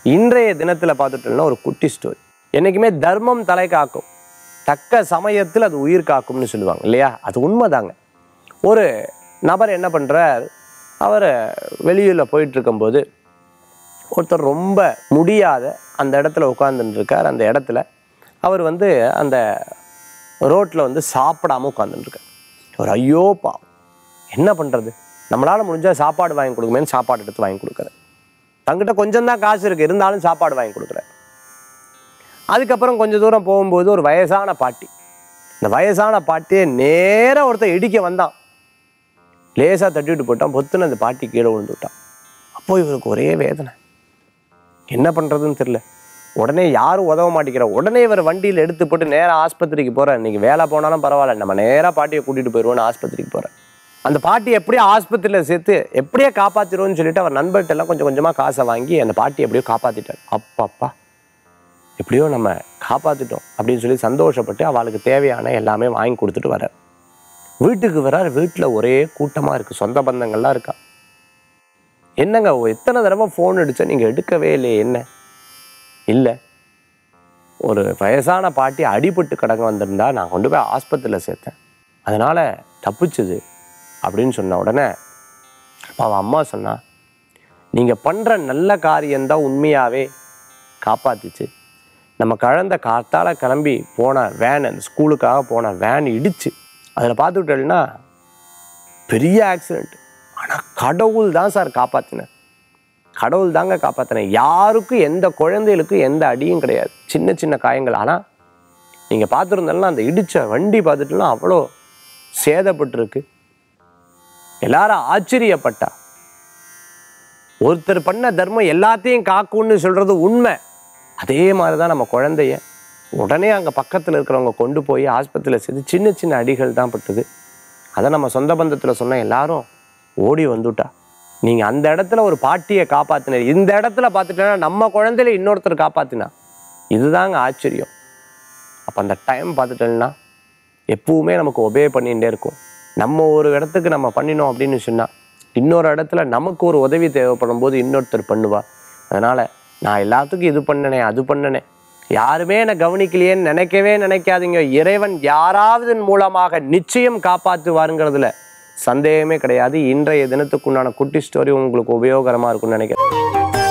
இன்றைய தினத்தில் பார்த்துட்டோம்னா ஒரு குட்டி ஸ்டோரி என்றைக்குமே தர்மம் தலை காக்கும் தக்க சமயத்தில் அது உயிர் காக்கும்னு சொல்லுவாங்க இல்லையா அது உண்மைதாங்க ஒரு நபர் என்ன பண்ணுறார் அவர் வெளியில் போயிட்டு இருக்கும்போது ஒருத்தர் ரொம்ப முடியாத அந்த இடத்துல உட்காந்துட்டு இருக்கார் அந்த இடத்துல அவர் வந்து அந்த ரோட்டில் வந்து சாப்பிடாம உட்காந்துட்டு இருக்கார் அவர் ஐயோ பாவம் என்ன பண்ணுறது நம்மளால் முடிஞ்சால் சாப்பாடு வாங்கி கொடுக்குமேன்னு சாப்பாடு எடுத்து வாங்கி கொடுக்குறாரு தங்கிட்ட கொஞ்சம் தான் காசு இருக்குது இருந்தாலும் சாப்பாடு வாங்கி கொடுக்குறாரு அதுக்கப்புறம் கொஞ்சம் தூரம் போகும்போது ஒரு வயசான பாட்டி இந்த வயசான பாட்டியை நேராக ஒருத்தன் இடிக்க வந்தான் லேசாக தட்டிவிட்டு போட்டான் பொத்துன்னு அந்த பாட்டி கீழே விழுந்து விட்டான் அப்போ இவருக்கு ஒரே வேதனை என்ன பண்ணுறதுன்னு தெரியல உடனே யாரும் உதவ மாட்டேங்கிறா உடனே இவர் வண்டியில் எடுத்து போட்டு நேராக ஆஸ்பத்திரிக்கு போகிறேன் இன்னைக்கு வேலை போனாலும் பரவாயில்ல நம்ம நேராக பாட்டியை கூட்டிகிட்டு போயிடுவோன்னு ஆஸ்பத்திரிக்கு போகிறேன் அந்த பாட்டி எப்படியோ ஆஸ்பத்திரியில் சேர்த்து எப்படியே காப்பாற்றிடுவோன்னு சொல்லிட்டு அவர் நண்பர்கிட்ட எல்லாம் கொஞ்சம் கொஞ்சமாக காசை வாங்கி அந்த பாட்டி எப்படியோ காப்பாற்றிட்டார் அப்பப்பா எப்படியோ நம்ம காப்பாற்றிட்டோம் அப்படின்னு சொல்லி சந்தோஷப்பட்டு அவளுக்கு தேவையான எல்லாமே வாங்கி கொடுத்துட்டு வரார் வீட்டுக்கு வரார் வீட்டில் ஒரே கூட்டமாக இருக்குது சொந்த பந்தங்கள்லாம் இருக்கா என்னங்க எத்தனை தடவை ஃபோன் அடித்தா நீங்கள் எடுக்கவே இல்லையே என்ன இல்லை ஒரு வயசான பாட்டி அடிபட்டு கிடங்க வந்திருந்தா நான் கொண்டு போய் ஆஸ்பத்திரியில் சேர்த்தேன் அதனால் தப்பிச்சுது அப்படின்னு சொன்ன உடனே அப்ப அவன் அம்மா சொன்னா நீங்கள் பண்ணுற நல்ல காரியம்தான் உண்மையாகவே காப்பாத்துச்சு நம்ம கழந்த காத்தால கிளம்பி போன வேன் அந்த ஸ்கூலுக்காக போன வேன் இடிச்சு அதில் பார்த்துக்கிட்டோம்னா பெரிய ஆக்சிடெண்ட் ஆனால் கடவுள் தான் சார் காப்பாற்றினார் கடவுள் தாங்க காப்பாற்றினேன் யாருக்கும் எந்த குழந்தைகளுக்கும் எந்த அடியும் கிடையாது சின்ன சின்ன காயங்கள் ஆனால் நீங்கள் பார்த்துருந்தாலும் அந்த இடித்த வண்டி பார்த்துட்டுலாம் அவ்வளோ சேதப்பட்டிருக்கு எல்லாரும் ஆச்சரியப்பட்டா ஒருத்தர் பண்ண தர்மம் எல்லாத்தையும் காக்கும்னு சொல்றது உண்மை அதே மாதிரி தான் நம்ம குழந்தைய உடனே அங்கே பக்கத்தில் இருக்கிறவங்க கொண்டு போய் ஆஸ்பத்திரியில் சேர்த்து சின்ன சின்ன அடிகள் தான் பட்டுது அதை நம்ம சொந்த பந்தத்தில் சொன்ன எல்லாரும் ஓடி வந்துட்டா நீங்கள் அந்த இடத்துல ஒரு பாட்டியை காப்பாற்றினார் இந்த இடத்துல பார்த்துட்டேன்னா நம்ம குழந்தையில இன்னொருத்தர் காப்பாற்றினா இதுதாங்க ஆச்சரியம் அப்போ அந்த டைம் பார்த்துட்டேன்னா எப்பவுமே நமக்கு ஒபே பண்ணிகிட்டே இருக்கும் நம்ம ஒரு இடத்துக்கு நம்ம பண்ணினோம் அப்படின்னு சொன்னால் இன்னொரு இடத்துல நமக்கு ஒரு உதவி தேவைப்படும் போது இன்னொருத்தர் பண்ணுவா அதனால் நான் எல்லாத்துக்கும் இது பண்ணனே அது பண்ணனே யாருமே என்னை கவனிக்கலையேன்னு நினைக்கவே நினைக்காதீங்க இறைவன் யாராவது மூலமாக நிச்சயம் காப்பாற்றுவாருங்கிறதுல சந்தேகமே கிடையாது இன்றைய தினத்துக்குண்டான குட்டி ஸ்டோரி உங்களுக்கு உபயோகரமாக இருக்கும்னு நினைக்கிறேன்